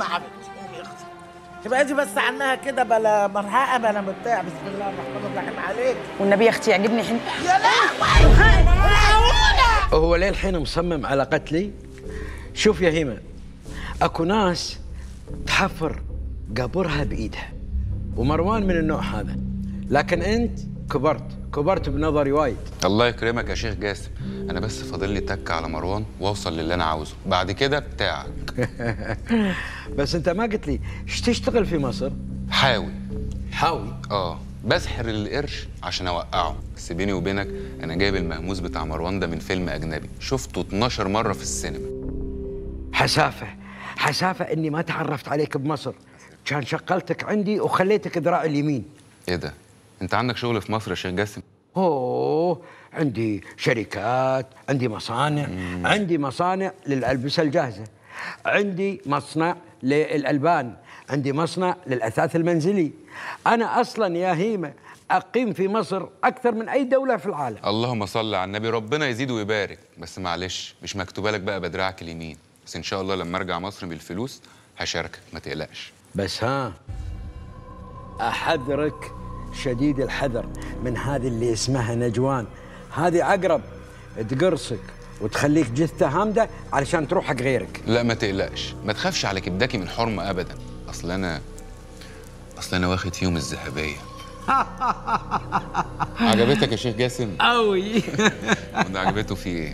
قومي يا حبيبتي قومي يا اختي تبعدي بس عنها كده بلا مرهقه بلا بتاع بسم الله الرحمن الرحيم عليك والنبي يا اختي يعجبني حين يا لهوي هو ليه الحين مصمم على قتلي؟ شوف يا هيمة اكو ناس تحفر قبرها بايدها ومروان من النوع هذا لكن انت كبرت كبرت بنظري وايد الله يكرمك يا شيخ جاسم انا بس فاضل لي تك على مروان واوصل للي انا عاوزه بعد كده بتاعك بس انت ما قلت لي ايش تشتغل في مصر؟ حاول حاوي اه بسحر القرش عشان اوقعه بس بيني وبينك انا جايب المهموس بتاع مروان ده من فيلم اجنبي شفته 12 مره في السينما حسافة حسافة اني ما تعرفت عليك بمصر كان شقلتك عندي وخليتك ذراع اليمين ايه ده انت عندك شغل في مصر يا شيخ جاسم اوه عندي شركات عندي مصانع عندي مصانع للألبسة الجاهزة عندي مصنع للألبان عندي مصنع للأثاث المنزلي أنا أصلا يا هيمة أقيم في مصر أكثر من أي دولة في العالم اللهم صل على النبي ربنا يزيد ويبارك بس معلش مش مكتوبه لك بقى بدراعك اليمين بس ان شاء الله لما ارجع مصر بالفلوس هشاركك ما تقلقش بس ها أحذرك شديد الحذر من هذه اللي اسمها نجوان هذه عقرب تقرصك وتخليك جثة هامدة علشان تروح حق غيرك لا ما تقلقش ما تخافش على كبداكي من حرمه ابدا اصل انا اصل انا واخد فيهم الذهبيه عجبتك يا شيخ جاسم أوي وده عجبته في ايه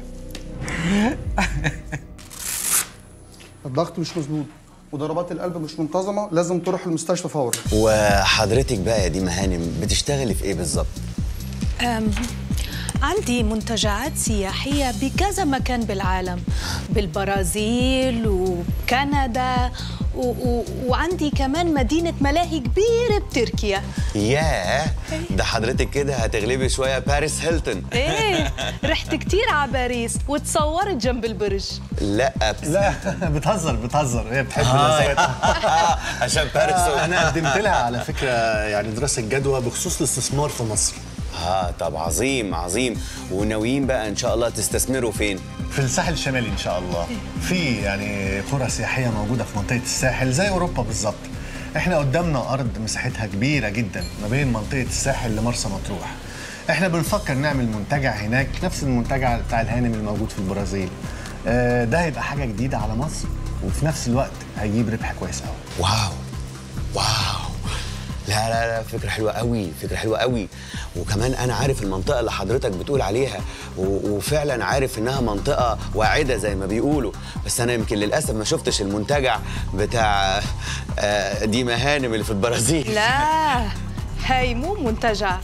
الضغط مش مظبوط وضربات القلب مش منتظمه لازم تروح المستشفى فورا وحضرتك بقى يا ديما هانم بتشتغلي في ايه بالظبط؟ أم، عندي منتجعات سياحية بكذا مكان بالعالم بالبرازيل وكندا و و وعندي كمان مدينة ملاهي كبيرة بتركيا ياه ده حضرتك كده هتغلبي شويه باريس هيلتون ايه رحت كتير على باريس وتصورت جنب البرج لا بس لا بتهزر بتهزر هي بتحب اللذات عشان باريس انا قدمت لها على فكره يعني دراسه جدوى بخصوص الاستثمار في مصر اه طب عظيم عظيم وناويين بقى ان شاء الله تستثمروا فين؟ في الساحل الشمالي ان شاء الله في يعني قرى سياحيه موجوده في منطقه الساحل زي اوروبا بالظبط احنا قدامنا ارض مساحتها كبيره جدا ما بين منطقه الساحل لمرسى مطروح احنا بنفكر نعمل منتجع هناك نفس المنتجع بتاع الهانم الموجود في البرازيل آه، ده هيبقى حاجه جديده على مصر وفي نفس الوقت هيجيب ربح كويس قوي واو واو لا لا لا فكرة حلوة قوي فكرة حلوة قوي وكمان أنا عارف المنطقة اللي حضرتك بتقول عليها و- وفعلا عارف إنها منطقة واعدة زي ما بيقولوا بس أنا يمكن للأسف ما شفتش المنتجع بتاع آه، ديما هانم اللي في البرازيل لا هاي مو منتجع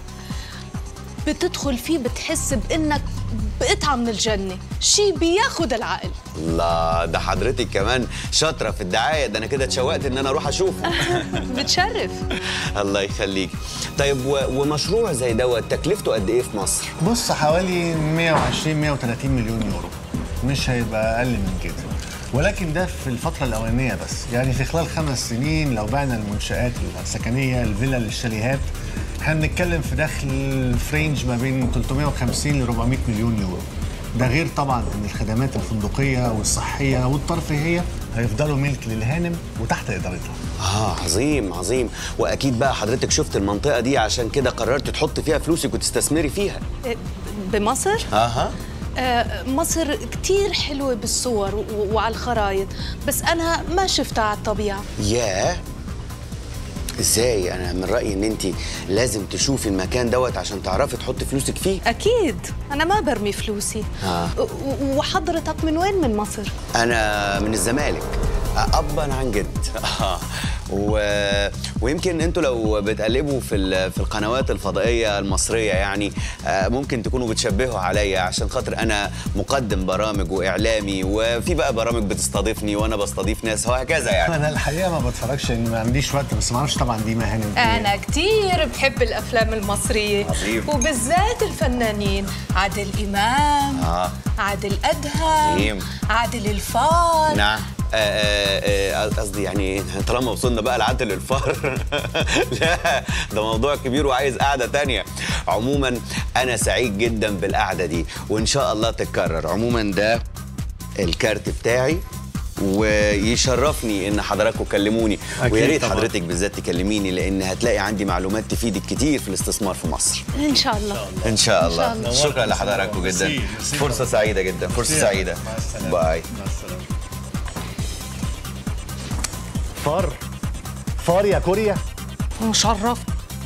بتدخل فيه بتحس بانك بقطعة من الجنة شي بياخد العقل الله ده حضرتك كمان شاطرة في الدعاية ده أنا كده اتشوقت إن أنا أروح أشوفه بتشرف الله يخليك طيب و- ومشروع زي دوت تكلفته قد إيه في مصر؟ بص حوالي 120 130 مليون يورو مش هيبقى اقل من كده ولكن ده في الفترة الأولانية بس يعني في خلال خمس سنين لو بعنا المنشآت السكنية الفيلا الشاليهات احنا بنتكلم في دخل فرينج ما بين 350 ل 400 مليون يورو ده غير طبعا ان الخدمات الفندقية والصحية والترفيهية هيفضلوا ملك للهانم وتحت إدارتها اه عظيم عظيم واكيد بقى حضرتك شفت المنطقه دي عشان كده قررت تحط فيها فلوسك وتستثمري فيها إيه، بمصر اها آه، مصر كتير حلوة بالصور و- وعلى الخرايط بس أنا ما شفتها على الطبيعة ياه ازاي انا من رايي ان انت لازم تشوفي المكان دوت عشان تعرفي تحطي فلوسك فيه أكيد أنا ما برمي فلوسي آه. و- و- وحضرتك من وين من مصر؟ انا من الزمالك ابا عن جد آه. و... ويمكن انتوا لو بتقلبوا في ال... في القنوات الفضائيه المصريه يعني آه، ممكن تكونوا بتشبهوا عليا عشان خاطر انا مقدم برامج واعلامي وفي بقى برامج بتستضيفني وانا بستضيف ناس وهكذا يعني أنا الحقيقة ما بتفرجش لأن ما عنديش وقت بس ما أعرفش طبعا دي مهانم أنا كتير بحب الأفلام المصرية عظيم. وبالذات الفنانين عادل إمام آه. عادل أدهم عظيم. عادل الفار نعم آه، آه، آه، قصدي يعني طالما وصلنا بقى لعدل الفار لا ده موضوع كبير وعايز قعده تانية عموما انا سعيد جدا بالقعده دي وان شاء الله تتكرر عموما ده الكارت بتاعي ويشرفني ان حضراتكم كلموني أكيد ويا ريت طبعاً. حضرتك بالذات تكلميني لان هتلاقي عندي معلومات تفيدك كتير في الاستثمار في مصر ان شاء الله ان شاء الله, إن شاء الله. شكرا لحضراتكم جدا ميرسي، ميرسي. فرصه سعيده جدا فرصه سعيده مع السلامة. باي مع السلامة. فار فار يا كوريا مشرف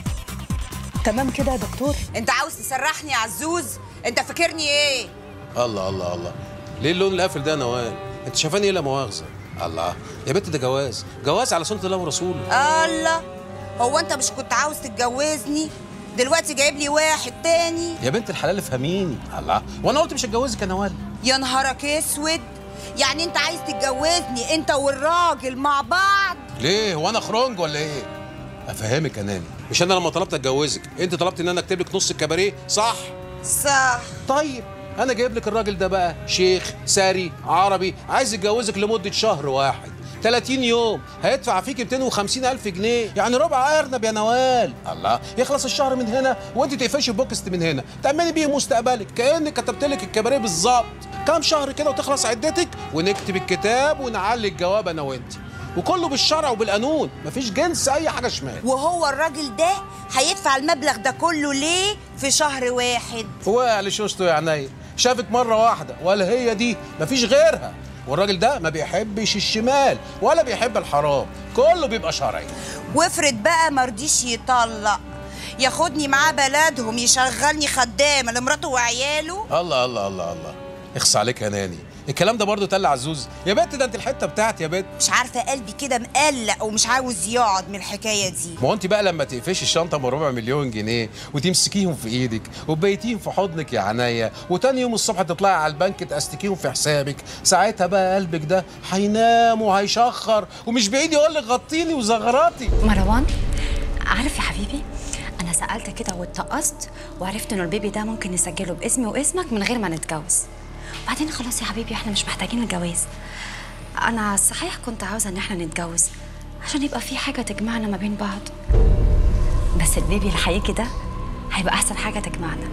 تمام كده يا دكتور انت عاوز تسرحني يا عزوز انت فاكرني ايه الله الله الله ليه اللون القافل ده يا نوال انت شايفاني ايه لا مؤاخذه الله يا بنت ده جواز جواز على سنه الله ورسوله الله هو انت مش كنت عاوز تتجوزني دلوقتي جايب لي واحد تاني يا بنت الحلال افهميني الله وانا قلت مش هتجوزك يا نوال يا نهارك اسود يعني انت عايز تتجوزني انت والراجل مع بعض ليه هو انا خرنج ولا ايه افهمك يا ناني مش انا لما طلبت اتجوزك انت طلبت ان انا اكتب لك نص الكباريه صح صح طيب انا جايب لك الراجل ده بقى شيخ ساري عربي عايز يتجوزك لمده شهر واحد 30 يوم هيدفع فيك 250 الف جنيه يعني ربع ارنب يا نوال الله يخلص الشهر من هنا وانت تقفشي بوكست من هنا تعملي بيه مستقبلك كانك كتبت لك الكباريه بالظبط كام شهر كده وتخلص عدتك ونكتب الكتاب ونعلي الجواب انا وانت وكله بالشرع وبالقانون مفيش جنس اي حاجه شمال وهو الراجل ده هيدفع المبلغ ده كله ليه في شهر واحد وقع شوشته يا عينيا شافك مرة واحدة ولا هي دي مفيش غيرها والراجل ده ما بيحبش الشمال ولا بيحب الحرام كله بيبقى شرعي وافرض بقى مرضيش يطلق ياخدني معاه بلدهم يشغلني خدامه لمراته وعياله الله الله الله الله اخص عليك يا ناني الكلام ده برضه تل عزوز يا بنت ده انت الحته بتاعتي يا بنت مش عارفه قلبي كده مقلق ومش عاوز يقعد من الحكايه دي ما هو انت بقى لما تقفشي الشنطه بربع مليون جنيه وتمسكيهم في ايدك وتبيتيهم في حضنك يا عناية وتاني يوم الصبح تطلعي على البنك تأستكيهم في حسابك ساعتها بقى قلبك ده هينام وهيشخر ومش بعيد يقول لك غطيني وزغراتي مروان عارف يا حبيبي انا سالت كده واتقصت وعرفت انه البيبي ده ممكن نسجله باسمي واسمك من غير ما نتجوز بعدين خلاص يا حبيبي احنا مش محتاجين الجواز انا صحيح كنت عاوزه ان احنا نتجوز عشان يبقى في حاجه تجمعنا ما بين بعض بس البيبي اللي هيجي ده هيبقى احسن حاجه تجمعنا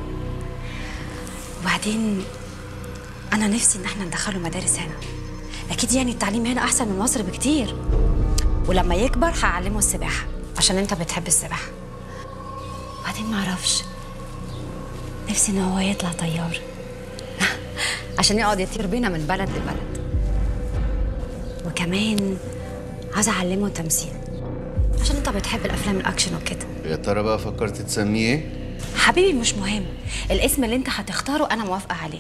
وبعدين انا نفسي ان احنا ندخله مدارس هنا اكيد يعني التعليم هنا احسن من مصر بكتير ولما يكبر هعلمه السباحه عشان انت بتحب السباحه بعدين ما اعرفش نفسي ان هو يطلع طيار عشان يقعد يطير بينا من بلد لبلد وكمان عايزه اعلمه تمثيل عشان انت بتحب الافلام الاكشن وكده يا ترى بقى فكرت تسميه ايه حبيبي مش مهم الاسم اللي انت هتختاره انا موافقه عليه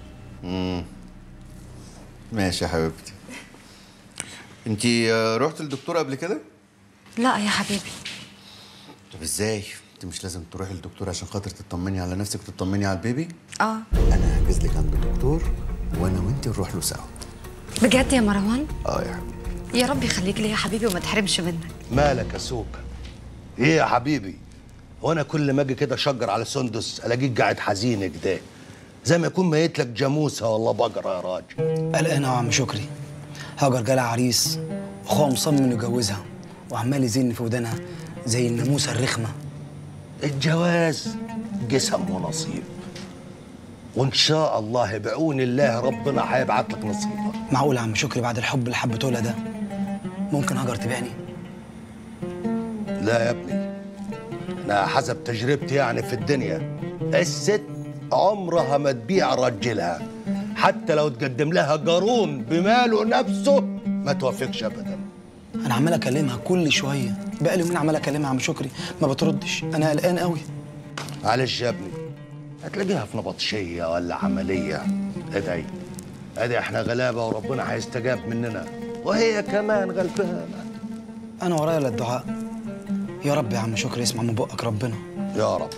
ماشي يا حبيبتي انت رحت للدكتور قبل كده لا يا حبيبي طب ازاي انت مش لازم تروحي للدكتور عشان خاطر تطمني على نفسك وتطمني على البيبي اه انا هحجز لك عند الدكتور وانا وانت نروح له سوا بجد يا مروان اه يا حبيبي يا رب يخليك لي يا حبيبي وما تحرمش منك مالك يا سوكا ايه يا حبيبي هو انا كل ما اجي كده اشجر على سندس الاقيك قاعد حزين كده زي ما يكون ميت لك جاموسه ولا بقره يا راجل قلقان يا عم شكري هاجر جالها عريس اخوها مصمم يجوزها وعمال يزن في ودانها زي الناموسه الرخمه الجواز قسم ونصيب وان شاء الله بعون الله ربنا هيبعت لك نصيبك معقول يا عم شكري بعد الحب اللي حبته لها ده ممكن هاجر تبيعني لا يا ابني انا حسب تجربتي يعني في الدنيا الست عمرها ما تبيع راجلها حتى لو تقدم لها قارون بماله نفسه ما توافقش ابدا انا عمال اكلمها كل شويه بقالي يومين عمال اكلمها يا عم شكري ما بتردش انا قلقان قوي معلش يا ابني هتلاقيها في نبطشيه ولا عمليه ادعي ادعي احنا غلابه وربنا هيستجاب مننا وهي كمان غلبانه انا ورايا الا الدعاء يا رب يا عم شكري اسمع من بقك ربنا يا رب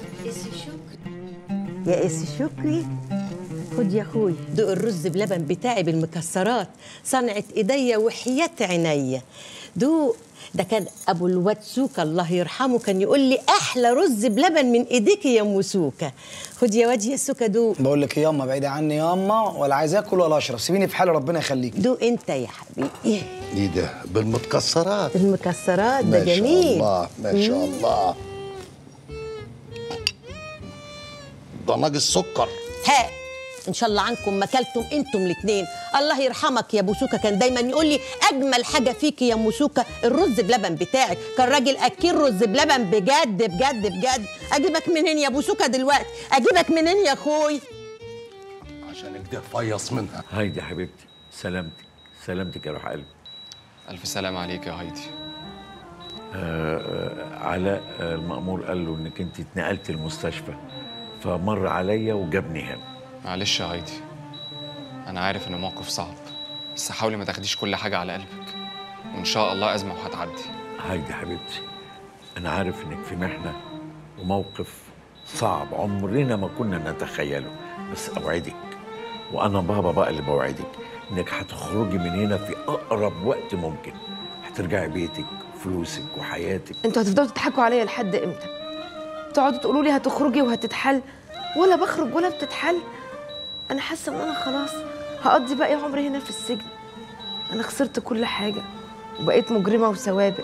يا اسي شكري خد يا اخوي دوق الرز بلبن بتاعي بالمكسرات صنعت ايديا وحياة عينيا دوق ده كان ابو الواد سوكا الله يرحمه كان يقول لي احلى رز بلبن من ايديك يا ام سوكا خد يا واد يا سوكا دوق بقول لك ياما بعيدة عني ياما ولا عايز اكل ولا اشرب سيبيني في حالي ربنا يخليك دوق انت يا حبيبي ايه ده بالمتكسرات المكسرات ده ما شاء جميل الله ما شاء مم. الله ده ناقص سكر ها ان شاء الله عنكم ما اكلتم انتم الاثنين الله يرحمك يا بوسوكه كان دايما يقول لي اجمل حاجه فيكي يا موسوكه الرز بلبن بتاعك كان راجل اكيل رز بلبن بجد بجد بجد اجيبك منين يا بوسوكه دلوقتي اجيبك منين يا اخوي عشان كده فيص منها هايدي حبيبتي سلامتك سلامتك يا روح قلبي ألف سلام عليك يا هايدي آه آه، علاء آه، المأمور قال له انك انت اتنقلت المستشفى فمر عليا وجابني هنا معلش يا هايدي أنا عارف إن موقف صعب بس حاولي ما تاخديش كل حاجة على قلبك وإن شاء الله أزمة وهتعدي هايدي حبيبتي انا عارف انك في محنه وموقف صعب عمرنا ما كنا نتخيله بس اوعدك وانا بابا بقى اللي بوعدك انك هتخرجي من هنا في اقرب وقت ممكن هترجعي بيتك فلوسك وحياتك انتوا هتفضلوا تضحكوا عليا لحد امتى تقعدوا تقولوا لي هتخرجي وهتتحل ولا بخرج ولا بتتحل انا حاسه ان انا خلاص هقضي باقي عمري هنا في السجن انا خسرت كل حاجه وبقيت مجرمه وسوابق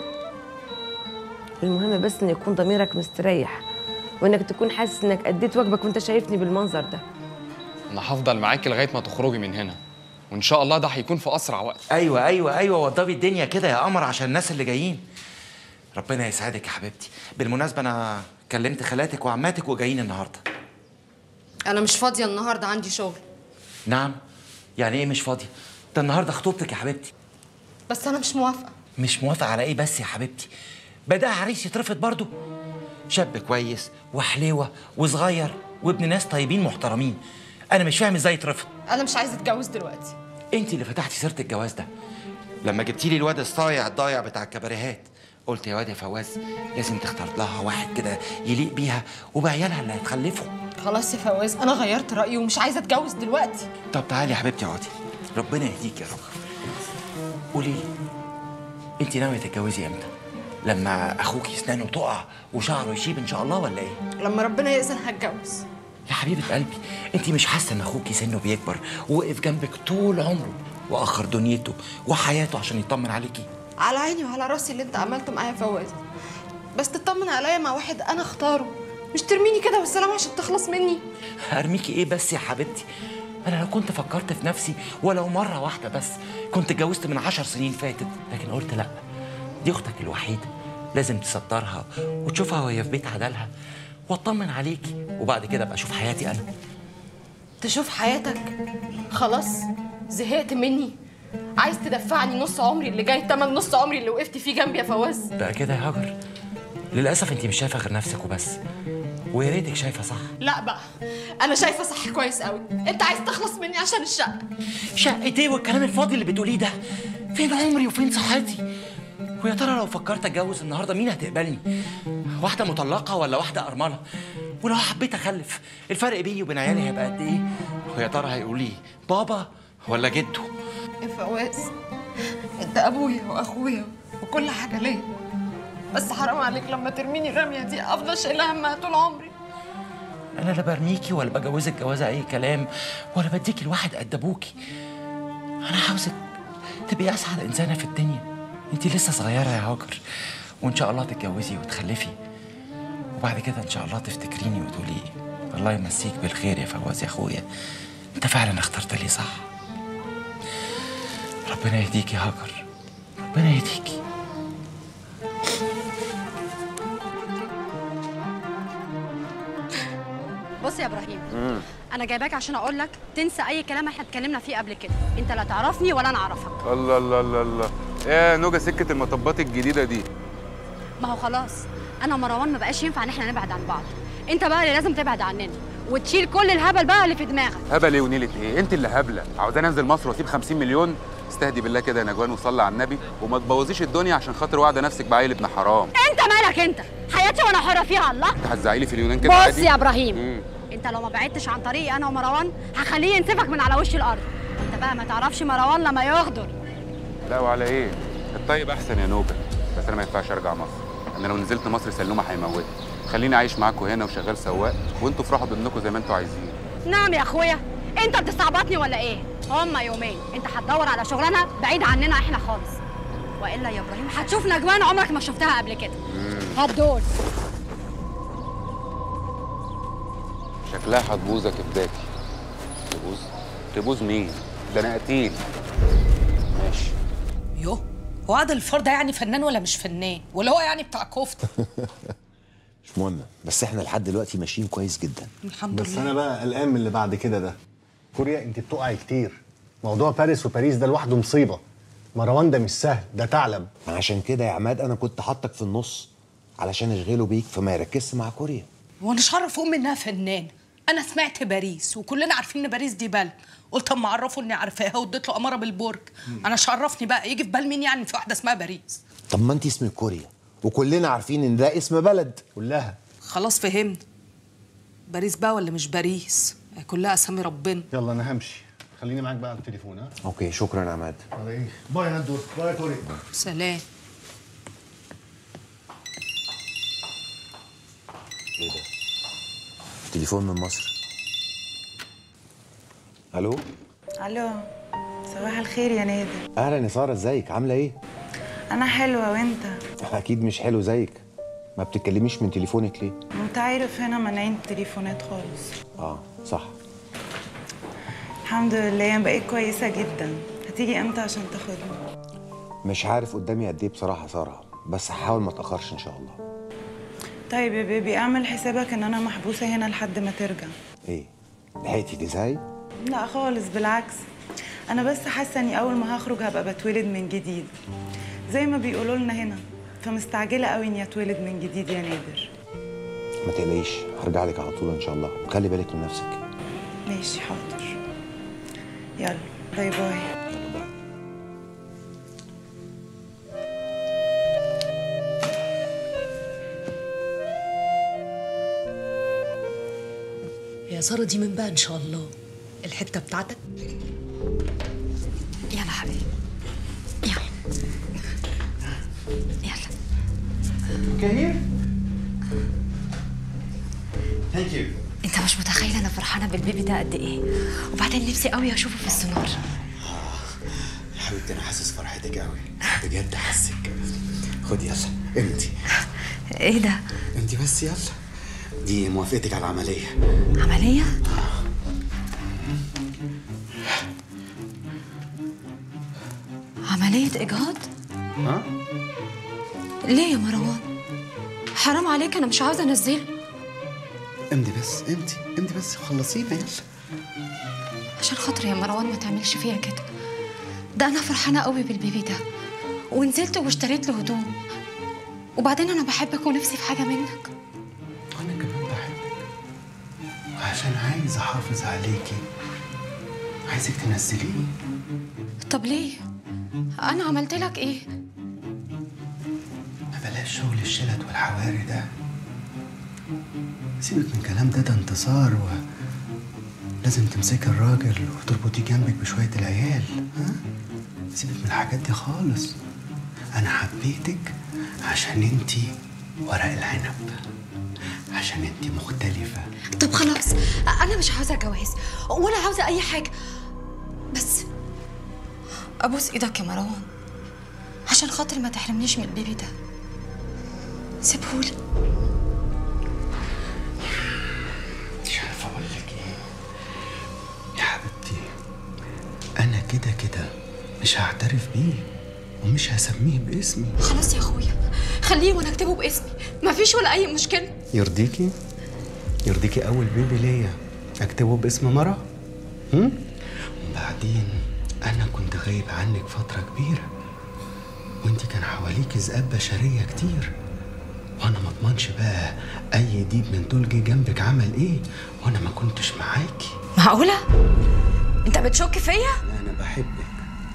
المهم بس ان يكون ضميرك مستريح وانك تكون حاسس انك اديت واجبك وانت شايفني بالمنظر ده أنا هفضل معاكي لغاية ما تخرجي من هنا وإن شاء الله ده هيكون في أسرع وقت ايوه ايوه ايوه وضبي الدنيا كده يا قمر عشان الناس اللي جايين ربنا يسعدك يا حبيبتي بالمناسبه انا كلمت خالاتك وعماتك وجايين النهارده انا مش فاضيه النهارده عندي شغل نعم يعني ايه مش فاضيه ده النهارده خطوبتك يا حبيبتي بس انا مش موافقه مش موافقه على ايه بس يا حبيبتي بدا عريس يترفض برضه شاب كويس وحليوه وصغير وابن ناس طيبين محترمين انا مش فاهم ازاي يترفض انا مش عايزه اتجوز دلوقتي انت اللي فتحتي سيره الجواز ده لما جبتي لي الواد الصايع الضايع بتاع الكباريهات قلت يا واد يا فواز لازم تختار لها واحد كده يليق بيها وبعيالها اللي هتخلفه خلاص يا فواز انا غيرت رايي ومش عايزه اتجوز دلوقتي طب تعالي يا حبيبتي اقعدي ربنا يهديك يا رب قولي لي انت ناويه تتجوزي امتى لما اخوك اسنانه تقع وشعره يشيب ان شاء الله ولا ايه لما ربنا يأذن هتجوز يا حبيبه قلبي انت مش حاسه ان اخوكي سنه بيكبر ووقف جنبك طول عمره واخر دنيته وحياته عشان يطمن عليكي على عيني وعلى راسي اللي انت عملته معايا يا فواز بس تطمن عليا مع واحد انا اختاره مش ترميني كده بالسلام عشان تخلص مني هرميكي ايه بس يا حبيبتي انا لو كنت فكرت في نفسي ولو مره واحده بس كنت اتجوزت من عشر سنين فاتت لكن قلت لا دي اختك الوحيده لازم تسترها وتشوفها وهي في بيت عدالها واطمن عليكي وبعد كده ابقى اشوف حياتي انا تشوف حياتك خلاص زهقت مني عايز تدفعني نص عمري اللي جاي تمن نص عمري اللي وقفت فيه جنبي يا فواز بقى كده يا هاجر للاسف انت مش شايفه غير نفسك وبس ويا ريتك شايفه صح لا بقى انا شايفه صح كويس قوي انت عايز تخلص مني عشان الشقه شقة ايه والكلام الفاضي اللي بتقوليه ده فين عمري وفين صحتي ويا ترى لو فكرت اتجوز النهارده مين هتقبلني واحده مطلقه ولا واحده ارمله ولو حبيت اخلف الفرق بيني وبين عيالي هيبقى قد ايه ويا ترى هيقولوا لي بابا ولا جده يا فواز انت ابويا واخويا وكل حاجه ليا بس حرام عليك لما ترميني الرميه دي افضل شايله همها طول عمري انا لا برميكي ولا بجوزك جوازه اي كلام ولا بديكي الواحد قد ابوكي انا عاوزك تبقي اسعد انسانه في الدنيا انت لسه صغيره يا هاجر وان شاء الله تتجوزي وتخلفي وبعد كده ان شاء الله تفتكريني وتقولي الله يمسيك بالخير يا فواز يا اخويا انت فعلا اخترت لي صح ربنا يهديك يا هاجر ربنا يهديكي بص يا ابراهيم انا جايباك عشان اقول لك تنسى اي كلام احنا اتكلمنا فيه قبل كده انت لا تعرفني ولا انا اعرفك الله الله الله الله ايه نوجه سكه المطبات الجديده دي ما هو خلاص انا ومروان ما بقاش ينفع ان احنا نبعد عن بعض انت بقى اللي لازم تبعد عننا وتشيل كل الهبل بقى اللي في دماغك هبل ايه ونيله ايه انت اللي هبله عاوزاني انزل مصر واسيب 50 مليون استهدي بالله كده يا نجوان وصلي على النبي وما تبوظيش الدنيا عشان خاطر واعده نفسك بعيل ابن حرام انت مالك انت حياتي وانا حره فيها الله انت هتزعلي لي في اليونان كده بص عادي يا ابراهيم مم. انت لو ما بعدتش عن طريقي انا ومروان هخليه ينسفك من على وش الارض انت بقى ما تعرفش مروان لما يغدر لا وعلى ايه الطيب احسن يا نوبه بس انا ما ينفعش ارجع مصر انا لو نزلت مصر سلومه هيموتني خليني عايش معاكم هنا وشغال سواق وانتوا افرحوا بابنكم زي ما انتوا عايزين نعم يا اخويا انت بتستعبطني ولا ايه هما يومين انت هتدور على شغلانه بعيد عننا احنا خالص والا يا ابراهيم هتشوف نجوان عمرك ما شفتها قبل كده هات دول شكلها هتبوظ يا كبداكي تبوظ تبوظ مين ده انا قتيل ماشي يو هو عادل الفار ده يعني فنان ولا مش فنان ولا هو يعني بتاع كفته مش مهم بس احنا لحد دلوقتي ماشيين كويس جدا الحمد بس لله انا بقى قلقان من اللي بعد كده ده كوريا انت بتقعي كتير موضوع باريس وباريس ده لوحده مصيبه مروان ده مش سهل ده ثعلب ما عشان كده يا عماد انا كنت حاطك في النص علشان اشغله بيك فما يركزش مع كوريا وانا مش عارف امي انها فنانه انا سمعت باريس وكلنا عارفين ان باريس دي بلد قلت اما اعرفه اني عارفاها واديت له اماره بالبرج انا مش عرفني بقى يجي في بال مين يعني إن في واحده اسمها باريس طب ما انت اسمك كوريا وكلنا عارفين ان ده اسم بلد كلها خلاص فهمت باريس بقى ولا مش باريس هي كلها اسامي ربنا يلا انا همشي خليني معاك بقى على التليفون ها اوكي شكرا يا عماد على ايه باي يا ندور باي يا كوريا سلام ايه ده تليفون من مصر الو الو صباح الخير يا نادر اهلا يا ساره ازيك عامله ايه انا حلوه وانت اكيد مش حلو زيك ما بتتكلميش من تليفونك ليه انت عارف هنا مانعين التليفونات خالص اه صح الحمد لله انا بقيت كويسه جدا هتيجي امتى عشان تاخدني مش عارف قدامي قد ايه بصراحه يا ساره بس هحاول ما اتاخرش ان شاء الله طيب يا بيبي اعمل حسابك ان انا محبوسه هنا لحد ما ترجع ايه لحقتي تزهقي لا خالص بالعكس انا بس حاسه اني اول ما هخرج هبقى بتولد من جديد زي ما بيقولوا لنا هنا فمستعجله قوي اني اتولد من جديد يا نادر ما تقلقيش هرجع لك على طول ان شاء الله خلي بالك من نفسك ماشي حاضر يلا باي باي يا ساره دي من بقى ان شاء الله الحته بتاعتك يلا حبيبي يلا يلا كهير ثانك يو انت مش متخيل انا فرحانه بالبيبي ده قد ايه وبعدين نفسي قوي اشوفه في السونار يا حبيبتي انا حاسس فرحتك قوي بجد حاسك خدي يلا انت ايه ده انت بس يلا دي موافقتك على العمليه عمليه عمليه اجهاض ها ليه يا مروان حرام عليك انا مش عاوزه انزله امضي بس امضي امضي بس وخلصينا يلا عشان خاطر يا مروان ما تعملش فيها كده ده انا فرحانه قوي بالبيبي ده ونزلت واشتريت له هدوم وبعدين انا بحبك ونفسي في حاجه منك وانا كمان بحبك وعشان عايز احافظ عليكي عايزك تنزليه طب ليه انا عملت لك ايه ما بلاش شغل الشلت والحواري ده سيبك من الكلام ده ده انتصار و لازم تمسكي الراجل وتربطيه جنبك بشوية العيال ها؟ سيبك من الحاجات دي خالص أنا حبيتك عشان انتي ورق العنب عشان انتي مختلفة طب خلاص انا مش عاوزه جواز ولا عاوزه اي حاجه بس ابوس ايدك يا مروان عشان خاطر ما تحرمنيش من البيبي ده سيبهولي مش عارفة أقول لك إيه يا حبيبتي أنا كده كده مش هعترف بيه ومش هسميه باسمي خلاص يا اخويا خليه وانا اكتبه باسمي مفيش ولا اي مشكله يرضيكي يرضيكي أول بيبي ليا أكتبه باسم مرة هم؟ وبعدين أنا كنت غايب عنك فترة كبيرة وانت كان حواليك ذئاب بشرية كتير وانا ما اضمنش بقى اي ديب من دول جه جنبك عمل ايه وانا ما كنتش معاكي معقوله انت بتشك فيا لا انا بحبك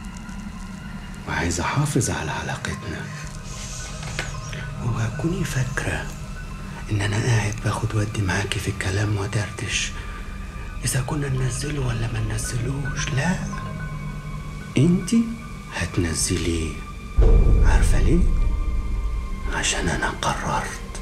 وعايز احافظ على علاقتنا وكوني فاكره ان انا قاعد باخد ودي معاكي في الكلام ودردش اذا كنا ننزله ولا ما ننزلوش لا انتي هتنزليه عارفه ليه عشان انا قررت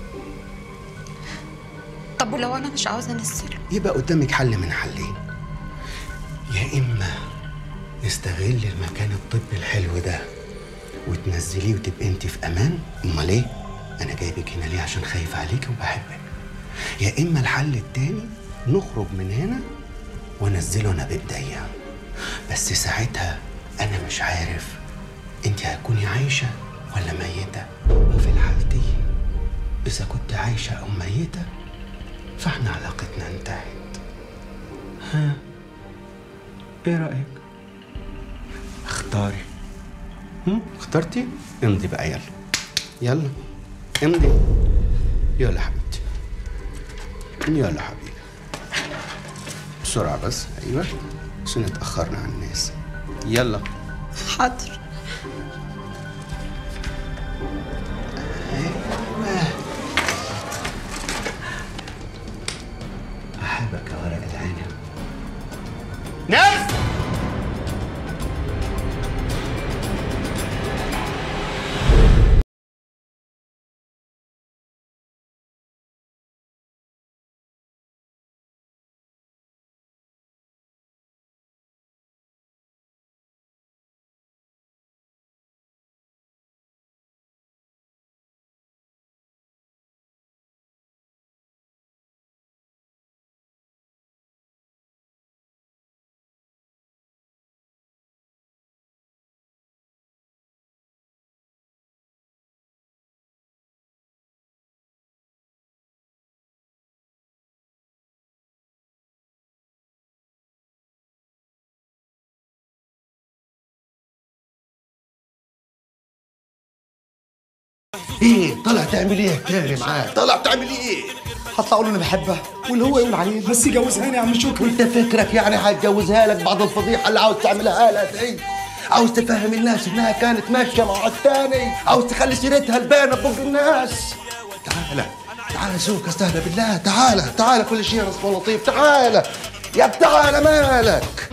طب ولو انا مش عاوزه انزله يبقى قدامك حل من حلين يا اما نستغل المكان الطبي الحلو ده وتنزليه وتبقى انت في امان امال ايه انا جايبك هنا ليه عشان خايف عليكي وبحبك يا اما الحل التاني نخرج من هنا وانزله انا بايديا بس ساعتها انا مش عارف انت هتكوني عايشه ولا ميته وفي الحالتين اذا كنت عايشه او ميته فاحنا علاقتنا انتهت ها ايه رايك اختاري هم؟ اخترتي امضي بقى يلا يلا امضي يلا حبيبتي يلا حبيبي بسرعة بس أيوة عشان اتأخرنا عن الناس يلا حاضر أحبك يا ورق العنب ناس ايه طلع تعمل ايه تاني معاه طلع تعمل ايه هطلع اقول له انا بحبها واللي هو يقول عليه بس يجوزهاني يا عم شكري انت فكرك يعني هتجوزها لك بعد الفضيحه اللي عاوز تعملها لها دي عاوز تفهم الناس انها كانت ماشيه مع التاني عاوز تخلي سيرتها البانه بوق الناس تعالى تعالى سوكا استهدى بالله تعالى تعالى كل شيء رسم لطيف تعالى يا تعالى مالك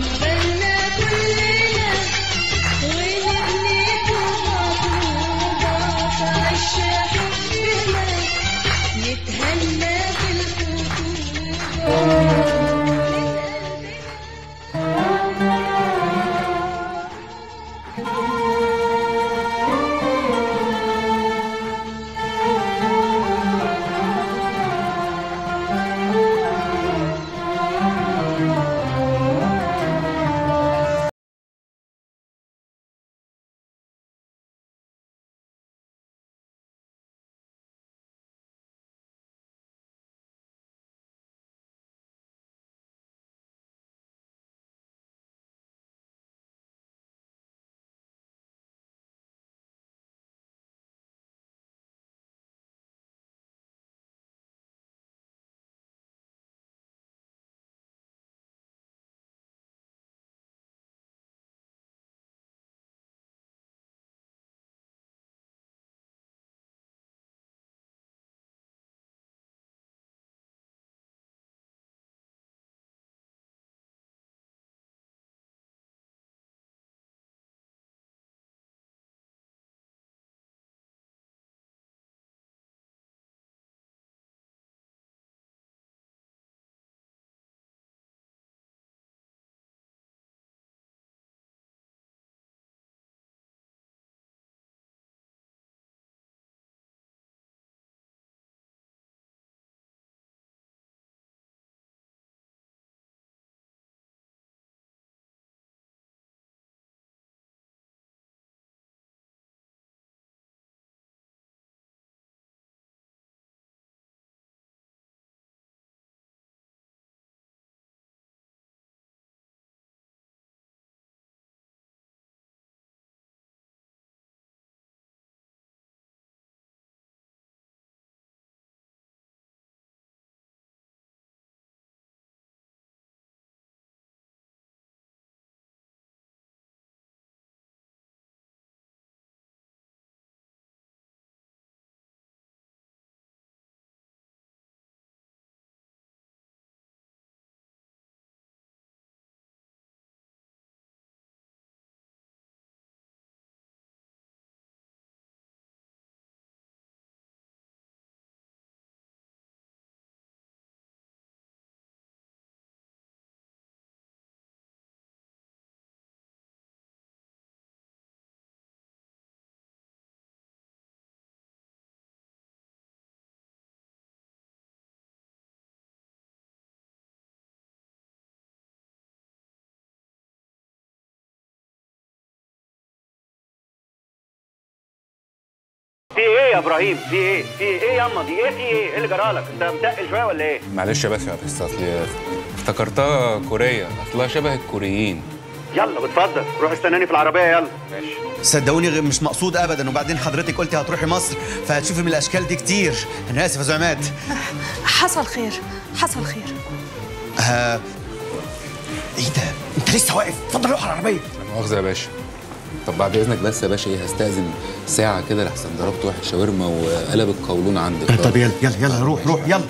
في ايه يا ابراهيم في ايه في ايه ياما دي ايه في ايه ايه اللي جرالك انت متقل شويه ولا ايه معلش يا باشا بس اصل افتكرتها كوريه اصلها شبه الكوريين يلا بتفضل روح استناني في العربيه يلا ماشي صدقوني غ- مش مقصود ابدا وبعدين حضرتك قلتي هتروحي مصر فهتشوفي من الاشكال دي كتير انا اسف يا زعمات حصل خير حصل خير آه... ايه ده انت لسه واقف اتفضل روح على العربيه لا مؤاخذه يا باشا طب بعد اذنك بس يا باشا ايه هستاذن ساعه كده لحسن ضربت واحد شاورما وقلب القولون عندك طب يلا يلا يلا روح روح يلا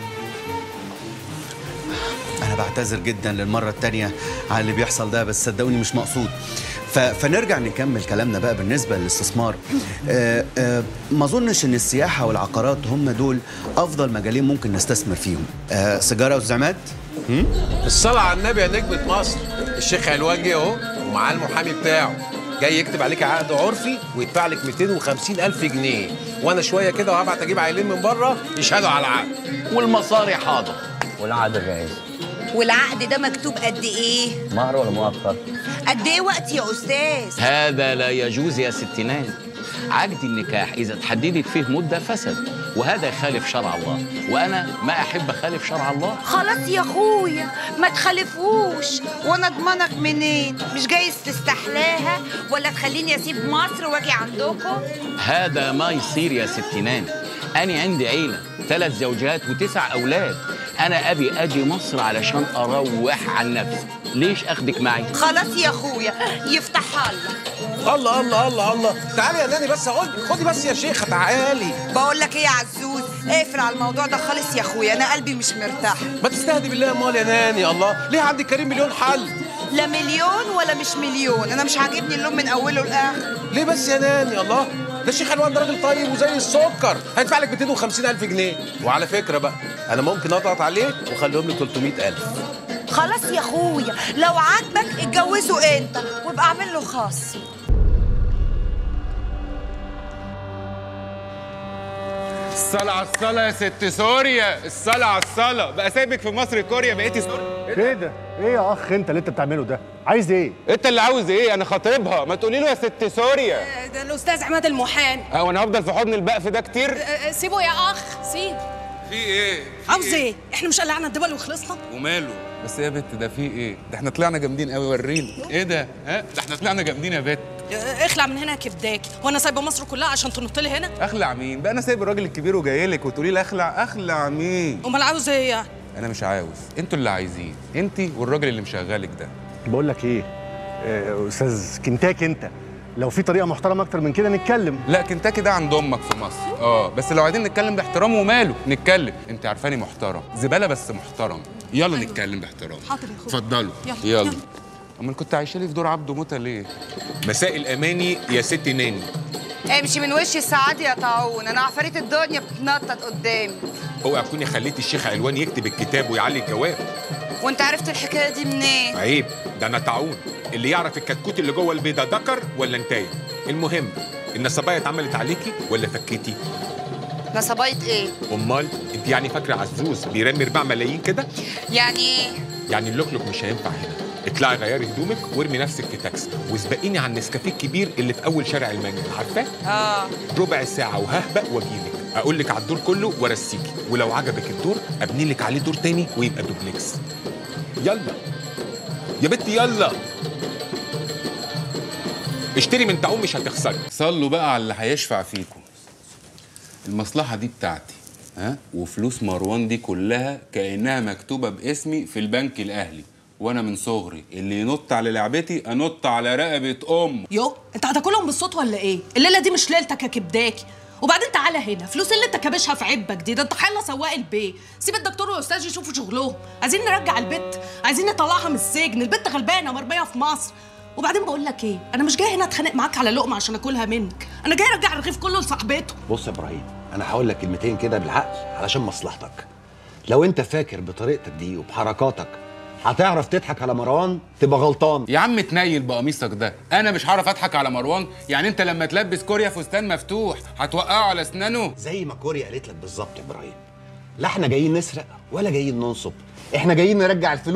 انا بعتذر جدا للمره التانية على اللي بيحصل ده بس صدقوني مش مقصود ف... فنرجع نكمل كلامنا بقى بالنسبه للاستثمار آه آه ما اظنش ان السياحه والعقارات هم دول افضل مجالين ممكن نستثمر فيهم آه سيجاره وزعمات الصلاة على النبي يا نجمة مصر الشيخ علوان جه اهو ومعاه المحامي بتاعه جاي يكتب عليك عقد عرفي ويدفع لك 250 ألف جنيه وأنا شوية كده وهبعت أجيب عيلين من بره يشهدوا على العقد والمصاري حاضر والعقد جاهز والعقد ده مكتوب قد ايه مهر ولا مؤخر قد ايه وقت يا استاذ هذا لا يجوز يا ستينات عقد النكاح إذا تحددت فيه مدة فسد وهذا يخالف شرع الله وأنا ما أحب أخالف شرع الله خلاص يا اخويا ما تخلفوش وانا اضمنك منين مش جايز تستحلاها ولا تخليني اسيب مصر واجي عندكم هذا ما يصير يا ستينات أنا عندي عيلة ثلاث زوجات وتسع أولاد أنا أبي أجي مصر علشان أروح عن نفسي ليش أخدك معي؟ خلاص يا اخويا يفتحها الله الله الله الله الله تعالي يا ناني بس خدي خدي بس يا شيخة تعالي بقول لك ايه يا عزوز اقفل على الموضوع ده خالص يا اخويا انا قلبي مش مرتاح ما تستهدي بالله امال يا ناني الله ليه عندك كريم مليون حل لا مليون ولا مش مليون انا مش عاجبني اللون من اوله لاخره ليه بس يا ناني الله ده الشيخ علوان ده راجل طيب وزي السكر هيدفع لك 250 ألف جنيه وعلى فكرة بقى أنا ممكن أضغط عليه وأخليهم لي 300 ألف خلاص يا اخويا لو عاجبك اتجوزه انت وابقى اعمل له خاص الصلاة على الصلاة يا ست سوريا الصلاة على الصلاة بقى سايبك في مصر كوريا بقيتي سوريا ايه ده؟ ايه يا اخ انت اللي انت بتعمله ده؟ عايز ايه؟ انت اللي عاوز ايه انا خاطبها ما تقولي له يا ست سوريا ده الاستاذ عماد المحامي اه وانا هفضل في حضن البقف ده كتير أه، أه، سيبه يا اخ سيب في ايه عاوز ايه احنا مش قلعنا الدول وخلصنا وماله بس يا بت ده في ايه ده احنا طلعنا جامدين قوي ورينا ايه ده ها ده احنا طلعنا جامدين يا بت أه، اخلع من هنا يا كبداكي وانا سايبه مصر كلها عشان تنط لي هنا اخلع مين بقى انا سايب الراجل الكبير وجاي لك وتقولي لي اخلع اخلع مين امال عاوز ايه يعني انا مش عاوز انتوا اللي عايزين انت والراجل اللي مشغلك ده بقول لك ايه؟ آه، استاذ كنتاكي انت لو في طريقه محترمه اكتر من كده نتكلم لا كنتاكي ده عند امك في مصر اه بس لو عايزين نتكلم باحترام وماله نتكلم انت عارفاني محترم زباله بس محترم يلا نتكلم باحترام حاضر يا اخويا اتفضلوا يلا، يلا يلا. امال كنت عايشه لي في دور عبده موته ليه مساء الاماني يا ست ناني امشي من وشي السعادة يا طاعون انا عفاريت الدنيا بتتنطط قدامي اوعى تكوني خليتي الشيخ علوان يكتب الكتاب ويعلي الجواب وانت عرفت الحكايه دي منين عيب ده انا طاعون اللي يعرف الكتكوت اللي جوه البيضه ذكر ولا انتايه المهم النصبايه اتعملت عليكي ولا فكيتي نصبايه ايه امال انت يعني فاكره عزوز بيرمي ربع ملايين كده يعني ايه يعني اللوكلوك مش هينفع هنا اطلعي غيري هدومك وارمي نفسك في تاكسي واسبقيني على النسكافيه الكبير اللي في اول شارع المانيا عارفاه اه ربع ساعه وههبق واجيلك اقول لك على الدور كله وارسيكي ولو عجبك الدور ابني لك عليه دور تاني ويبقى دوبلكس يلا يا بنتي يلا اشتري من تعوم مش هتخسري صلوا بقى على اللي هيشفع فيكم المصلحة دي بتاعتي ها وفلوس مروان دي كلها كأنها مكتوبة باسمي في البنك الأهلي وأنا من صغري اللي ينط على لعبتي أنط على رقبة أمه يو انت هتاكلهم بالصوت ولا ايه الليله دي مش ليلتك يا كبداكي وبعدين تعالى هنا فلوس اللي انت كابشها في عبك دي ده انت حيلا سواق البيت سيب الدكتور والاستاذ يشوفوا شغلهم عايزين نرجع البت عايزين نطلعها من السجن البت غلبانه مرميه في مصر وبعدين بقول لك ايه انا مش جاي هنا اتخانق معاك على لقمه عشان اكلها منك انا جاي ارجع الرغيف كله لصاحبته بص يا ابراهيم انا هقول لك كلمتين كده بالعقل علشان مصلحتك لو انت فاكر بطريقتك دي وبحركاتك هتعرف تضحك على مروان تبقى غلطان يا عم تنيل بقميصك ده انا مش هعرف اضحك على مروان يعني انت لما تلبس كوريا فستان مفتوح هتوقعه على اسنانه زي ما كوريا قالت لك بالظبط يا ابراهيم لا احنا جايين نسرق ولا جايين ننصب احنا جايين نرجع الفلوس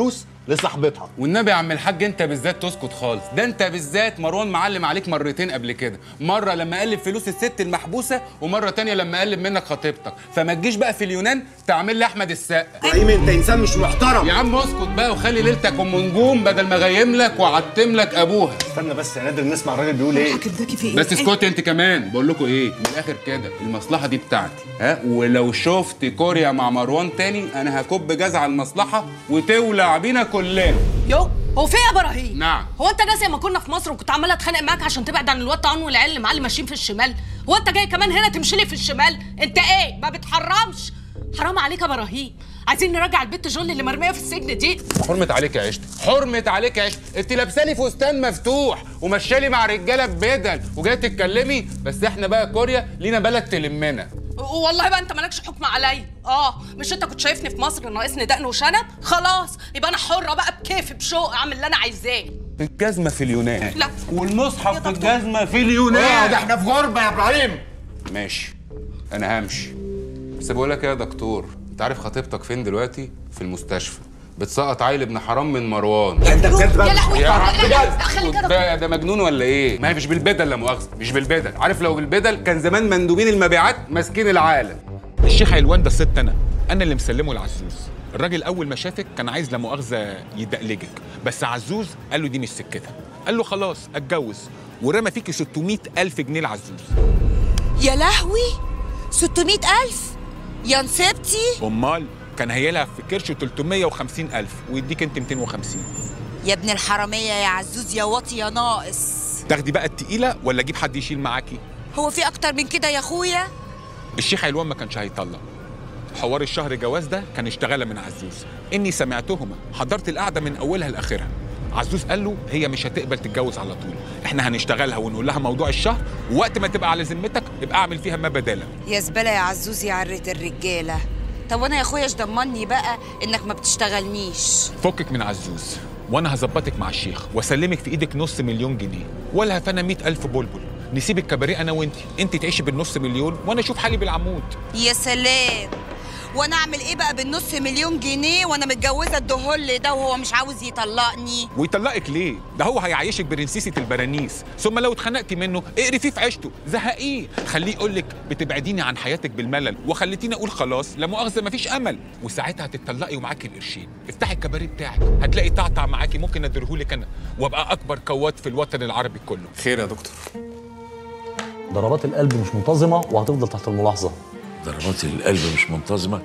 لصاحبتها والنبي يا عم الحاج انت بالذات تسكت خالص ده انت بالذات مروان معلم عليك مرتين قبل كده مره لما قلب فلوس الست المحبوسه ومره تانية لما قلب منك خطيبتك فما تجيش بقى في اليونان تعمل لي احمد السقا ابراهيم انت انسان مش محترم يا عم اسكت بقى وخلي ليلتك ام نجوم بدل ما غيم لك وعتم لك ابوها استنى بس يا نادر نسمع الراجل بيقول ايه بس اسكتي انت كمان بقول لكم ايه من الاخر كده المصلحه دي بتاعتي ها ولو شفت كوريا مع مروان تاني انا هكب جاز على المصلحه وتولع بينا كلنا يو هو في إيه يا ابراهيم نعم هو انت ناسي لما كنا في مصر وكنت عماله اتخانق معاك عشان تبعد عن الواد طعن والعيال اللي معاه اللي ماشيين في الشمال هو انت جاي كمان هنا تمشي لي في الشمال انت ايه ما بتحرمش حرام عليك يا ابراهيم عايزين نرجع البت جول اللي مرميه في السجن دي حرمة عليك يا عشت حرمة عليك يا عشت انت لابسالي فستان مفتوح ومشالي مع رجاله ببدل وجايه تتكلمي بس احنا بقى كوريا لينا بلد تلمنا والله بقى انت مالكش حكم عليا اه مش انت كنت شايفني في مصر ناقصني دقن وشنب خلاص يبقى انا حره بقى بكيفي بشوق اعمل اللي انا عايزاه الجزمه في اليونان لا والمصحف في الجزمه في اليونان اه ده احنا في غربه يا ابراهيم ماشي انا همشي بس بقول لك ايه يا دكتور انت عارف خطيبتك فين دلوقتي في المستشفى بتسقط عيل ابن حرام من مروان انت بجد بقى يا لهوي يا لا، عم لا، لا، بجد خلي كده. ده ده مجنون ولا ايه ما هي مش بالبدل لا مؤاخذه مش بالبدل عارف لو بالبدل كان زمان مندوبين المبيعات ماسكين العالم الشيخ علوان ده الست انا انا اللي مسلمه لعزوز الراجل اول ما شافك كان عايز لا مؤاخذه يدقلجك بس عزوز قال له دي مش سكتها قال له خلاص اتجوز ورمى فيكي 600 الف جنيه لعزوز يا لهوي 600 ألف يا نسبتي امال كان هيلها في كرش 350 الف ويديك انت 250 يا ابن الحرامية يا عزوز يا واطي يا ناقص تاخدي بقى التقيله ولا اجيب حد يشيل معاكي هو في أكتر من كده يا أخويا الشيخ علوان ما كانش هيطلق حوار الشهر جواز ده كان اشتغاله من عزوز اني سمعتهما حضرت القعده من اولها لاخرها عزوز قال له هي مش هتقبل تتجوز على طول احنا هنشتغلها ونقول لها موضوع الشهر ووقت ما تبقى على ذمتك يبقى اعمل فيها ما بدالا يا زبالة يا عزوز يا عرة الرجالة طب وانا يا اخويا ايش ضمني بقى انك ما بتشتغلنيش فكك من عزوز وانا هظبطك مع الشيخ واسلمك في ايدك نص مليون جنيه ولا هفانا مئة الف بلبل نسيب الكباريه انا وانت انت تعيشي بالنص مليون وانا اشوف حالي بالعمود يا سلام وانا اعمل ايه بقى بالنص مليون جنيه وانا متجوزه الدهل ده وهو مش عاوز يطلقني ويطلقك ليه؟ ده هو هيعيشك برنسيسة البرانيس، ثم لو اتخنقتي منه اقري فيه في عيشته، زهقيه، خليه يقول لك بتبعديني عن حياتك بالملل، وخليتيني اقول خلاص لا مؤاخذة مفيش أمل، وساعتها هتتطلقي ومعاكي القرشين، افتحي الكباريه بتاعك، هتلاقي طعطع معاكي ممكن اديرهولك أنا، وابقى أكبر كوات في الوطن العربي كله. خير يا دكتور. ضربات القلب مش منتظمه وهتفضل تحت الملاحظه ضربات القلب مش منتظمة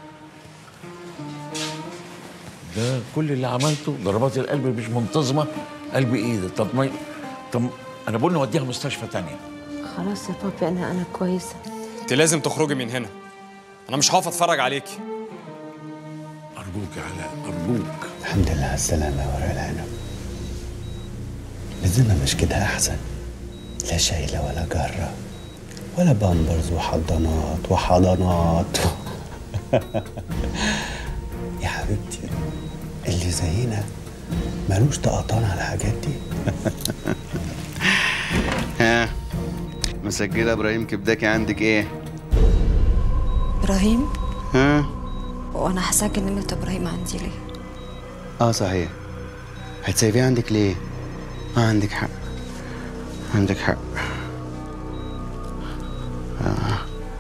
ده كل اللي عملته ضربات القلب مش منتظمة قلب ايه ده طب ما طب انا بقول نوديها مستشفى تانية خلاص يا بابي انا انا كويسه انت لازم تخرجي من هنا انا مش هقف اتفرج عليكي ارجوك يا علاء ارجوك الحمد لله على السلامة يا ورق العنب الزمن مش كده أحسن لا شايلة ولا جرة ولا بامبرز وحضانات وحضانات يا حبيبتي اللي زينا ملوش طقطان على الحاجات دي ها مسجلة ابراهيم كبداكي عندك ايه؟ ابراهيم ها؟ وانا هسجل نمرة ابراهيم عندي ليه اه صحيح هتسيبيه عندك ليه؟ ما عندك حق عندك حق آه.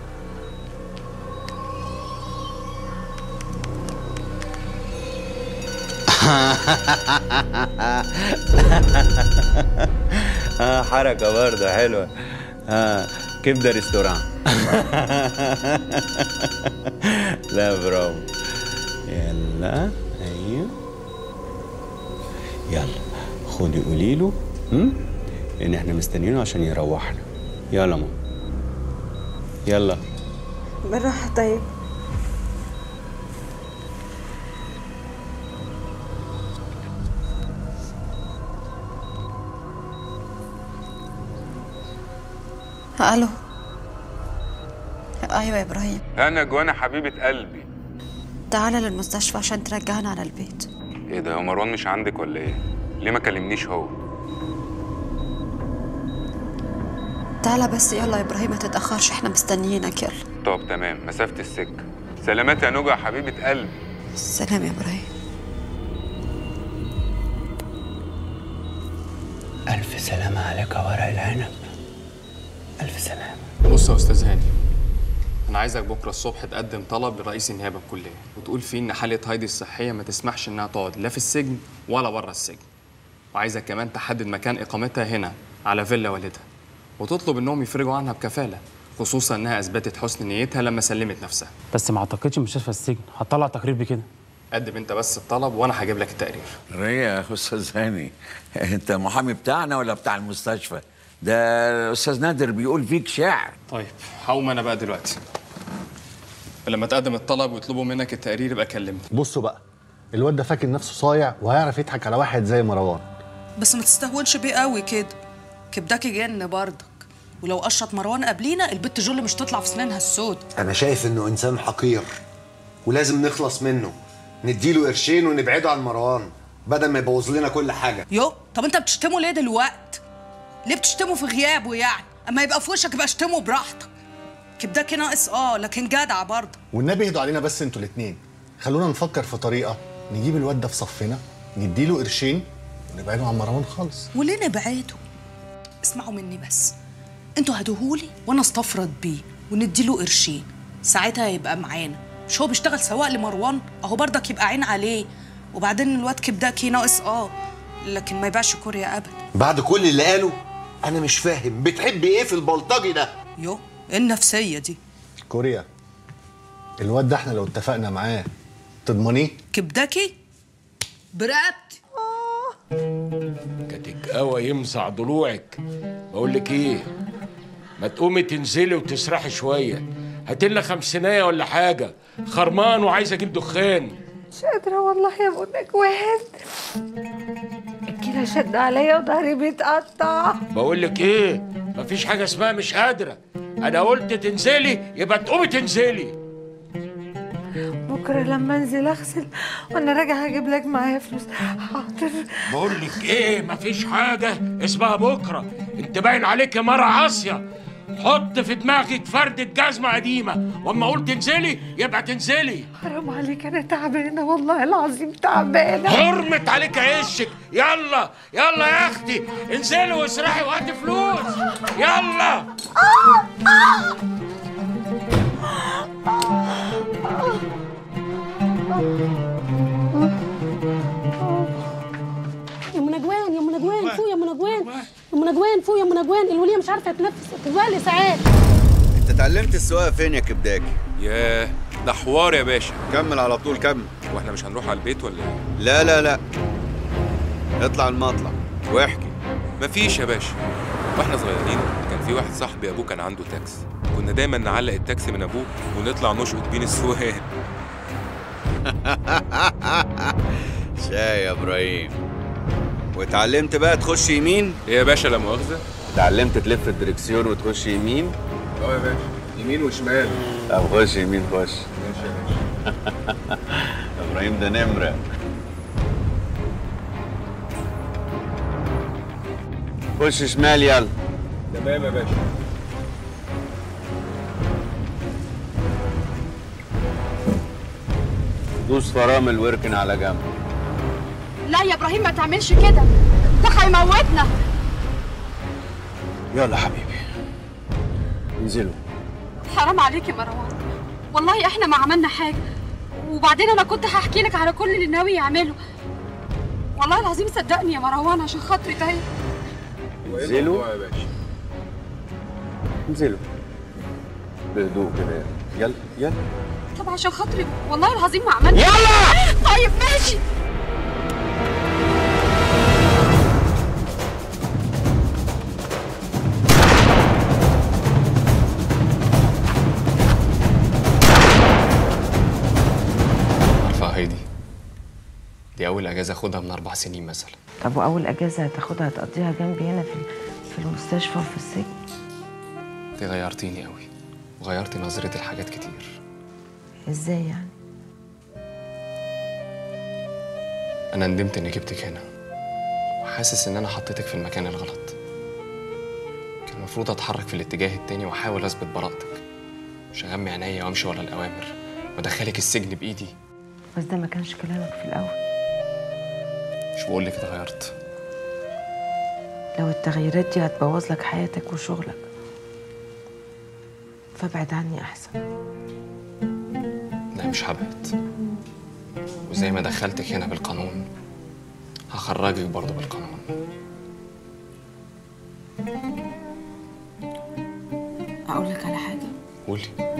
اه حركة برضه حلوة اه كبدة ريستوران لا برافو يلا ايوه يلا خدي قولي له هم؟ ان احنا مستنيينه عشان يروحنا يلا ماما يلا بالراحه طيب الو ايوه يا ابراهيم انا جوانا حبيبه قلبي تعالى للمستشفى عشان ترجعنا على البيت ايه ده هو مروان مش عندك ولا ايه ليه ما كلمنيش هو تعالى بس يلا يا ابراهيم ما تتاخرش احنا مستنيينك يلا طب تمام مسافه السكه سلامات يا نوجة يا حبيبه قلبي سلام يا ابراهيم سلامة عليك يا ورق العنب ألف سلامة بص يا استاذ هاني انا عايزك بكره الصبح تقدم طلب لرئيس النيابه الكليه وتقول فيه ان حاله هايدي الصحيه ما تسمحش انها تقعد لا في السجن ولا بره السجن وعايزك كمان تحدد مكان اقامتها هنا على فيلا والدها وتطلب انهم يفرجوا عنها بكفاله خصوصا انها اثبتت حسن نيتها لما سلمت نفسها بس ما اعتقدش مستشفى السجن هتطلع تقرير بكده قدم انت بس الطلب وانا هجيب لك التقرير ريا يا استاذ هاني انت محامي بتاعنا ولا بتاع المستشفى ده الاستاذ نادر بيقول فيك شعر طيب هقوم انا بقى دلوقتي لما تقدم الطلب ويطلبوا منك التقرير يبقى كلمني بصوا بقى الواد ده فاكر نفسه صايع وهيعرف يضحك على واحد زي مروان بس ما تستهونش بيه قوي كده كبداكي جن برضك ولو قشط مروان قبلينا البت جل مش تطلع في سنانها السود انا شايف انه انسان حقير ولازم نخلص منه نديله قرشين ونبعده عن مروان بدل ما يبوظ لنا كل حاجه يو طب انت بتشتمه ليه دلوقت ليه بتشتمه في غيابه يعني اما يبقى في وشك يبقى اشتمه براحتك كبداكي ناقص اه لكن جدع برضه والنبي اهدوا علينا بس انتوا الاتنين خلونا نفكر في طريقة نجيب الواد ده في صفنا نديله قرشين ونبعده عن مروان خالص وليه نبعده اسمعوا مني بس انتوا هاتوهولي وانا استفرد بيه ونديله قرشين ساعتها يبقى معانا مش هو بيشتغل سواق لمروان اهو برضك يبقى عين عليه وبعدين الواد كبداكي ناقص اه لكن ما يبيعش كوريا ابدا بعد كل اللي قاله انا مش فاهم بتحبي ايه في البلطجي ده يو ايه النفسيه دي كوريا الواد ده احنا لو اتفقنا معاه تضمنيه كبداكي برقبتي كاتك قوي يمسع ضلوعك بقول لك ايه ما تقومي تنزلي وتسرحي شويه هاتلنا خمسينية ولا حاجه خرمان وعايز اجيب دخان مش قادرة والله يا منك واحد الكلى شد عليا وضهري بيتقطع بقول لك ايه مفيش حاجه اسمها مش قادره انا قلت تنزلي يبقى تقومي تنزلي بكرة لما انزل اغسل وانا راجعة هجيب لك معايا فلوس حاضر بقول لك ايه مفيش حاجه اسمها بكره انت باين عليك يا مره عاصيه حط في دماغك فردة جزمة قديمة واما اقول تنزلي يبقى تنزلي حرام عليك انا تعبانة والله العظيم تعبانة حرمت عليك عشك يلا يلا يا اختي انزلي واسرحي وهاتي فلوس يلا يا ام نجوان يا ام نجوان فوق يا ام نجوان يا ام نجوان فوق يا ام نجوان الوليه مش عارفه تنفس بقالي ساعات انت اتعلمت السواقه فين يا كبداكي ياه ده حوار يا باشا كمل على طول كمل واحنا مش هنروح على البيت ولا ايه لا لا لا اطلع المطلع واحكي مفيش يا باشا واحنا صغيرين كان في واحد صاحبي ابوه كان عنده تاكسي كنا دايما نعلق التاكسي من ابوه ونطلع نشقط بين السواق شاي يا ابراهيم واتعلمت بقى تخش يمين ايه يا باشا لا مؤاخذه اتعلمت تلف الدركسيون وتخش يمين اه يا باشا يمين وشمال طب خش يمين خش ماشي يا باشا ابراهيم ده نمره خش شمال يلا تمام يا باشا دوس فرامل واركن على جنب لا يا ابراهيم ما تعملش كده ده هيموتنا يلا حبيبي انزلوا حرام عليك يا مروان والله احنا ما عملنا حاجه وبعدين انا كنت هحكي لك على كل اللي ناوي يعمله والله العظيم صدقني يا مروان عشان خاطري طيب انزلوا يا باشا انزلوا بهدوء كده يلا يلا طب عشان خاطري والله العظيم ما عملنا يلا! طيب ماشي عارفة يا هايدي دي أول أجازة أخدها من أربع سنين مثلا طب واول اجازه هتاخدها هتقضيها جنبي هنا في في المستشفى وفي السجن أنت غيرتيني قوي وغيرتي نظرتي لحاجات كتير ازاي يعني أنا ندمت إني جبتك هنا وحاسس إن أنا حطيتك في المكان الغلط كان المفروض أتحرك في الاتجاه التاني وأحاول أثبت براءتك مش أغمي عينيا وأمشي ورا الأوامر وأدخلك السجن بإيدي بس ده ما كانش كلامك في الاول مش بقول لك اتغيرت لو التغييرات دي هتبوظ لك حياتك وشغلك فابعد عني احسن لا مش هبعد وزي ما دخلتك هنا بالقانون هخرجك برضه بالقانون اقول لك على حاجه قولي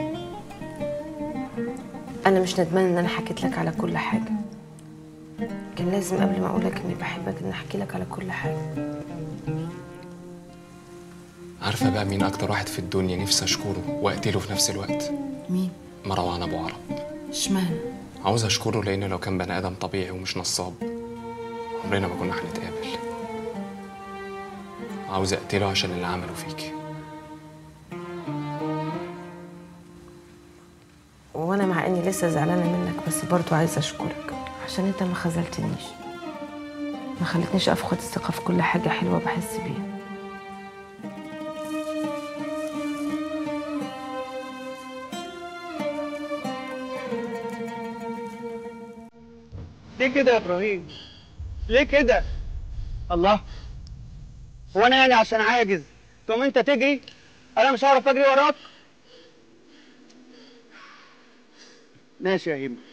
انا مش ندمان ان انا حكيت لك على كل حاجه كان لازم قبل ما اقول لك اني بحبك ان احكي لك على كل حاجه عارفة بقى مين أكتر واحد في الدنيا نفسي أشكره وأقتله في نفس الوقت؟ مين مروان أبو عرب اشمعنى عاوز أشكره لأنه لو كان بني آدم طبيعي ومش نصاب عمرنا ما كنا هنتقابل عاوز أقتله عشان اللي عمله فيكي وانا مع اني لسه زعلانه منك بس برضو عايزه اشكرك عشان انت ما خذلتنيش ما خلتنيش افقد الثقه في كل حاجه حلوه بحس بيها ليه كده يا ابراهيم؟ ليه كده؟ الله هو انا يعني عشان عاجز تقوم انت تجري؟ انا مش هعرف اجري وراك؟ ماشي يا هيما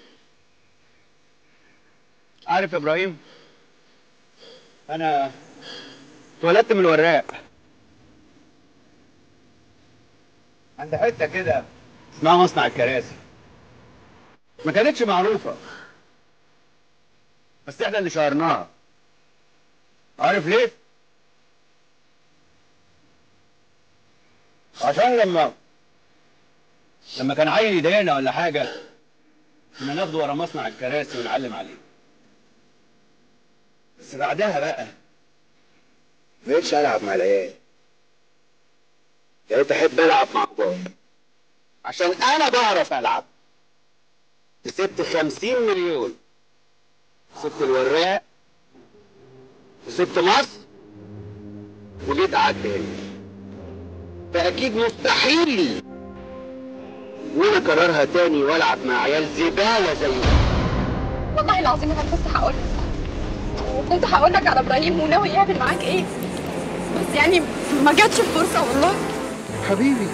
عارف يا ابراهيم انا اتولدت من الوراق عند حته كده اسمها مصنع الكراسي ما كانتش معروفه بس احنا اللي شهرناها عارف ليه؟ عشان لما لما كان عيل يضايقنا ولا حاجه كنا ناخده ورا مصنع الكراسي ونعلم عليه بس بعدها بقى مبقتش العب مع العيال بقيت احب العب مع كبار عشان انا بعرف العب كسبت خمسين مليون سبت الوراق وسبت مصر وجيت قعدت هنا فاكيد مستحيل لي وانا اكررها تاني والعب مع عيال زباله زي والله العظيم انا كنت هقول لك وكنت هقول لك على ابراهيم وناوي يعمل معاك ايه بس يعني ما جاتش الفرصه والله حبيبي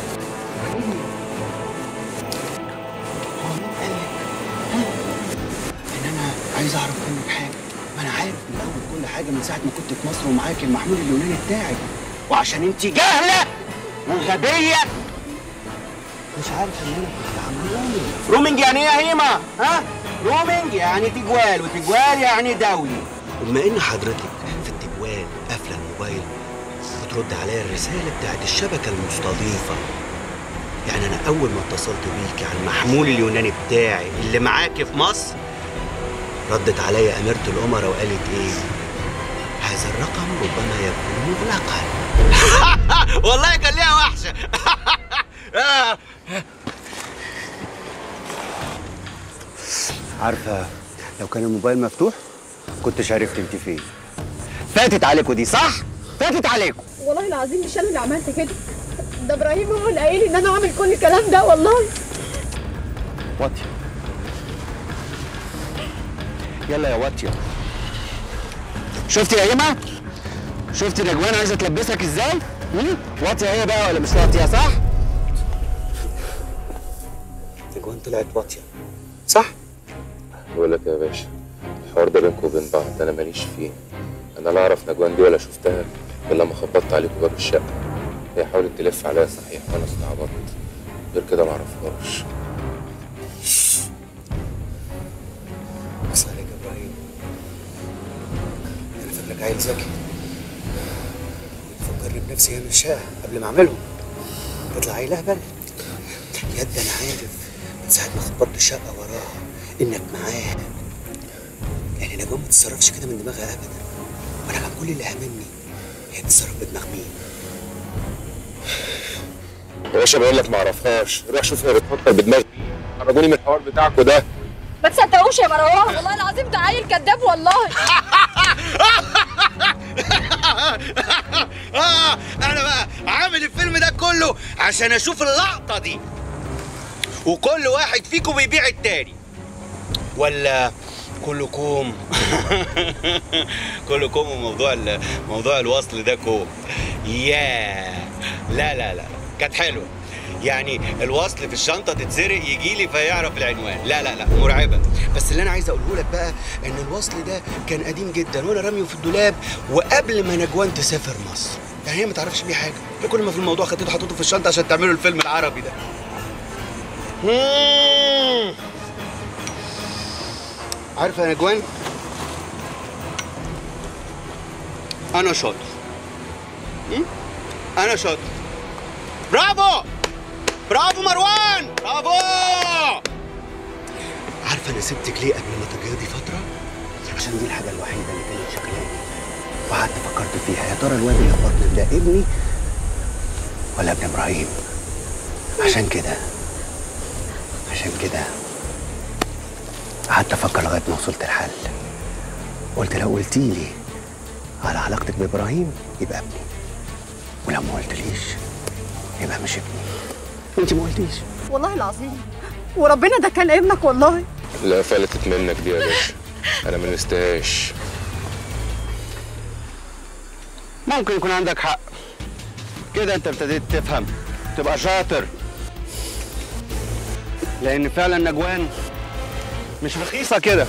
ان انا عايز اعرف منك حاجه ما انا عارف من اول كل حاجه من ساعه ما كنت في مصر ومعاك المحمول اليوناني بتاعي وعشان انت جاهله وغبيه مش عارف ان انا كنت عامل رومينج رومينج يعني ايه يا هيما ها رومينج يعني تجوال وتجوال يعني دولي بما ان حضرتك في التجوال قافله الموبايل بترد عليا الرساله بتاعت الشبكه المستضيفه يعني انا اول ما اتصلت بيك على المحمول اليوناني بتاعي اللي معاكي في مصر ردت عليا اميره الامراء وقالت ايه هذا الرقم ربما يكون مغلقا والله كان ليها وحشه عارفه لو كان الموبايل مفتوح كنتش عرفت انت فين فاتت عليكم دي صح فاتت عليكم والله العظيم مش انا اللي عملت كده ده ابراهيم هو اللي قايل ان انا اعمل كل الكلام ده والله واطيه يلا يا واطيه شفتي يا هيما شفتي نجوان عايزه تلبسك ازاي هم؟ واطيه هي بقى ولا مش واطيه صح نجوان طلعت واطيه صح بقول لك يا باشا الحوار ده بينكم وبين بعض انا ماليش فيه انا لا اعرف نجوان دي ولا شفتها الا لما خبطت عليكم باب الشقه هي حاولت تلف عليا صحيح وانا استعبطت غير كده ما اعرفهاش بس عليك يا ابراهيم انا فاكرك عيل ذكي فكرني بنفسي انا الشاه قبل ما اعملهم تطلع عيل اهبل يد انا عارف من ساعه ما خبطت الشقه وراها انك معاها يعني نجوى ما تتصرفش كده من دماغها ابدا وانا كان كل اللي هاممني هي تتصرف بدماغ مين يا باشا بقول لك ما اعرفهاش روح شوف هي بتفكر بدماغي خرجوني من الحوار بتاعكوا ده ما تصدقوش يا مروان والله العظيم ده عيل كذاب والله اه انا بقى عامل الفيلم ده كله عشان اشوف اللقطه دي وكل واحد فيكم بيبيع التاني ولا كله كوم كله كوم وموضوع ال- موضوع الوصل ده كوم ياه لا لا لا كانت حلوه يعني الوصل في الشنطه تتسرق يجي لي فيعرف العنوان لا لا لا مرعبه بس اللي انا عايز اقوله لك بقى ان الوصل ده كان قديم جدا وانا راميه في الدولاب وقبل ما نجوان تسافر مصر يعني هي ما تعرفش بيه حاجه هي كل ما في الموضوع خدته حطيته في الشنطه عشان تعملوا الفيلم العربي ده مم. عارفه يا نجوان انا شاطر مم؟ انا شاطر برافو برافو مروان برافو عارفه انا سبتك ليه قبل ما تجهضي فتره عشان دي الحاجه الوحيده اللي كانت شغلاني وقعدت فكرت فيها يا ترى الواد اللي في بطنك ده ابني ولا ابن ابراهيم عشان كده عشان كده قعدت افكر لغايه ما وصلت الحل قلت لو قلتي لي على علاقتك بابراهيم يبقى ابني ولو ما قلتليش يبقى مش ابني انت ما قلتيش والله العظيم وربنا ده كان ابنك والله لا فلتت منك دي يا باشا انا ما نستاهاش ممكن يكون عندك حق كده انت ابتديت تفهم تبقى شاطر لان فعلا نجوان مش رخيصه كده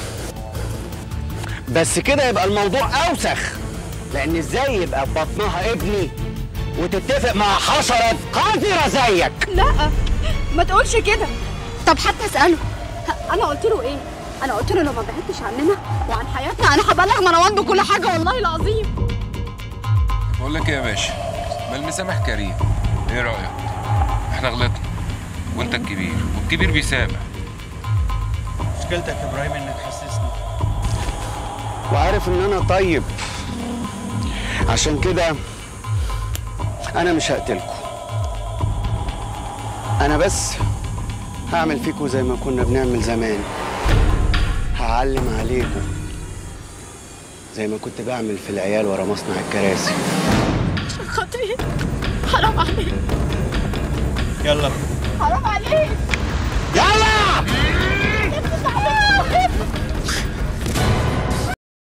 بس كده يبقى الموضوع اوسخ لان ازاي يبقى في بطنها ابني وتتفق مع حشره قذره زيك لا ما تقولش كده طب حتى اساله انا قلت له ايه انا قلت له لو ما بعدتش عننا وعن حياتنا انا هبلغ مروان بكل حاجه والله العظيم بقول لك ايه يا باشا ما المسامح كريم ايه رايك احنا غلطنا وانت الكبير والكبير بيسامح مشكلتك يا ابراهيم انك حسسني وعارف ان انا طيب عشان كده انا مش هقتلكوا انا بس هعمل فيكوا زي ما كنا بنعمل زمان هعلم عليكوا زي ما كنت بعمل في العيال ورا مصنع الكراسي عشان خاطري حرام عليك يلا حرام عليك